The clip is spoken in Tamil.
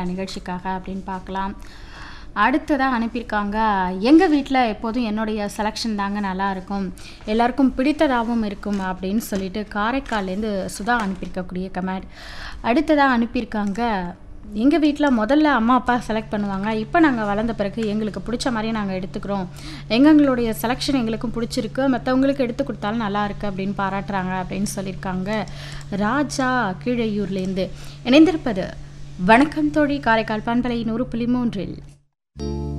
நிகழ்ச்சிக்காக அப்படின்னு பார்க்கலாம் அடுத்ததாக அனுப்பியிருக்காங்க எங்கள் வீட்டில் எப்போதும் என்னுடைய செலெக்ஷன் தாங்க நல்லா இருக்கும் எல்லாருக்கும் பிடித்ததாகவும் இருக்கும் அப்படின்னு சொல்லிட்டு காரைக்கால்லேருந்து சுதா அனுப்பியிருக்கக்கூடிய கமெண்ட் அடுத்ததாக அனுப்பியிருக்காங்க எங்கள் வீட்டில் முதல்ல அம்மா அப்பா செலக்ட் பண்ணுவாங்க இப்போ நாங்கள் வளர்ந்த பிறகு எங்களுக்கு பிடிச்ச மாதிரியே நாங்கள் எடுத்துக்கிறோம் எங்களுடைய செலெக்ஷன் எங்களுக்கும் பிடிச்சிருக்கு மற்றவங்களுக்கு எடுத்து கொடுத்தாலும் நல்லா இருக்கு அப்படின்னு பாராட்டுறாங்க அப்படின்னு சொல்லியிருக்காங்க ராஜா கீழையூர்லேருந்து இணைந்திருப்பது வணக்கம் தோழி காரைக்கால் பண்பலை நூறு புள்ளி மூன்றில்